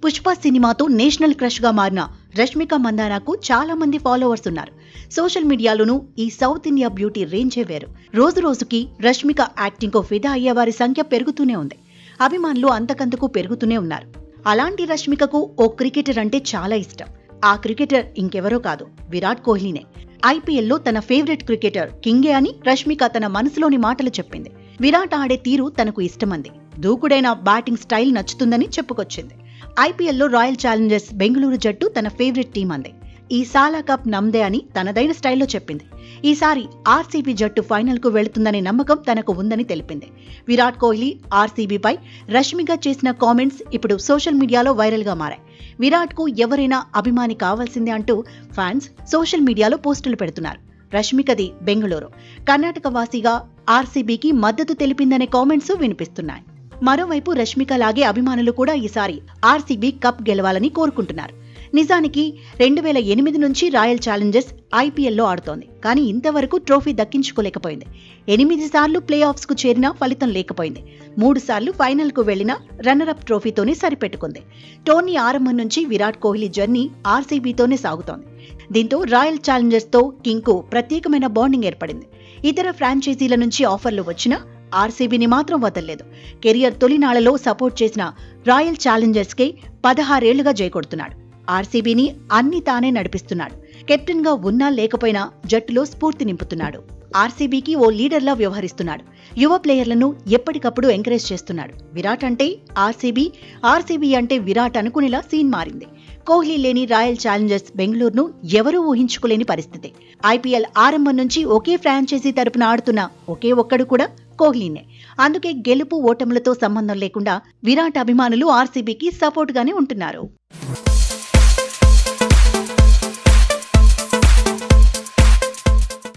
పుష్ప సినిమాతో national crush గా మారిన రష్మిక మందానాకు చాలా మంది ఫాలోవర్స్ ఉన్నారు సోషల్ మీడియాలోనూ ఈ సౌత్ ఇండియా బ్యూటీ రేంజే వేరు రోజు రోజుకి రష్మిక యాక్టింగ్ కు ఫిదా అయ్యే వారి సంఖ్య పెరుగుతూనే ఉంది అభిమానులు అంతకంతకు పెరుగుతూనే ఉన్నారు అలాంటి రష్మికకు ఓ క్రికెటర్ అంటే చాలా ఇష్టం ఆ క్రికెటర్ ఇంకెవరో కాదు విరాట్ కోహ్లీనే ఐపీఎల్లో తన ఫేవరెట్ క్రికెటర్ కింగే అని రష్మిక తన మనసులోని మాటలు చెప్పింది విరాట్ ఆడే తీరు తనకు ఇష్టమంది దూకుడైన బ్యాటింగ్ స్టైల్ నచ్చుతుందని చెప్పుకొచ్చింది ఐపీఎల్లో రాయల్ ఛాలెంజర్స్ బెంగళూరు జట్టు తన ఫేవరెట్ టీం అంది ఈ సాలా కప్ నమ్దే అని తనదైన స్టైల్లో చెప్పింది ఈసారి ఆర్సీబీ జట్టు ఫైనల్ కు వెళుతుందనే నమ్మకం తనకు ఉందని తెలిపింది విరాట్ కోహ్లీ ఆర్సీబీపై రష్మిక చేసిన కామెంట్స్ ఇప్పుడు సోషల్ మీడియాలో వైరల్ గా మారాయి విరాట్ కు ఎవరైనా అభిమాని కావాల్సిందే అంటూ ఫ్యాన్స్ సోషల్ మీడియాలో పోస్టులు పెడుతున్నారు రష్మికది బెంగళూరు కర్ణాటక వాసిగా ఆర్సీబీకి మద్దతు తెలిపిందనే కామెంట్స్ వినిపిస్తున్నాయి మరోవైపు రష్మిక లాగే అభిమానులు కూడా ఈసారి ఆర్సీబీ కప్ గెలవాలని కోరుకుంటున్నారు నిజానికి రెండు వేల ఎనిమిది నుంచి రాయల్ ఛాలెంజర్స్ ఐపీఎల్లో ఆడుతోంది కానీ ఇంతవరకు ట్రోఫీ దక్కించుకోలేకపోయింది ఎనిమిది సార్లు ప్లే ఆఫ్స్ కు చేరినా ఫలితం లేకపోయింది మూడు సార్లు ఫైనల్ కు వెళ్లిన రన్నరప్ ట్రోఫీతోనే సరిపెట్టుకుంది టోర్నీ ఆరంభం నుంచి విరాట్ కోహ్లీ జర్నీ ఆర్సీబీతోనే సాగుతోంది దీంతో రాయల్ ఛాలెంజర్స్ తో కింగ్ కు ప్రత్యేకమైన బాండింగ్ ఏర్పడింది ఇతర ఫ్రాంచైజీల నుంచి ఆఫర్లు వచ్చినా ఆర్సీబీని మాత్రం వదల్లేదు కెరియర్ తొలినాళ్లలో సపోర్ట్ చేసిన రాయల్ ఛాలెంజర్స్ కి పదహారేళ్లుగా జయకొడుతున్నాడు ఆర్సీబీని అన్ని తానే నడిపిస్తున్నాడు కెప్టెన్ గా ఉన్నా లేకపోయినా జట్టులో స్ఫూర్తి నింపుతున్నాడు ఆర్సీబీకి ఓ లీడర్లా వ్యవహరిస్తున్నాడు యువ ప్లేయర్లను ఎప్పటికప్పుడు ఎంకరేజ్ చేస్తున్నాడు విరాట్ అంటే ఆర్సీబీ ఆర్సీబీ అంటే విరాట్ అనుకునేలా సీన్ మారింది కోహ్లీ లేని రాయల్ ఛాలెంజర్స్ బెంగళూరును ఎవరూ ఊహించుకోలేని పరిస్థితి ఐపీఎల్ ఆరంభం నుంచి ఒకే ఫ్రాంచైజీ తరపున ఆడుతున్న ఒకే ఒక్కడు కూడా కోహ్లీనే అందుకే గెలుపు ఓటములతో సంబంధం లేకుండా విరాట్ అభిమానులు ఆర్సీబీకి సపోర్ట్ గానే ఉంటున్నారు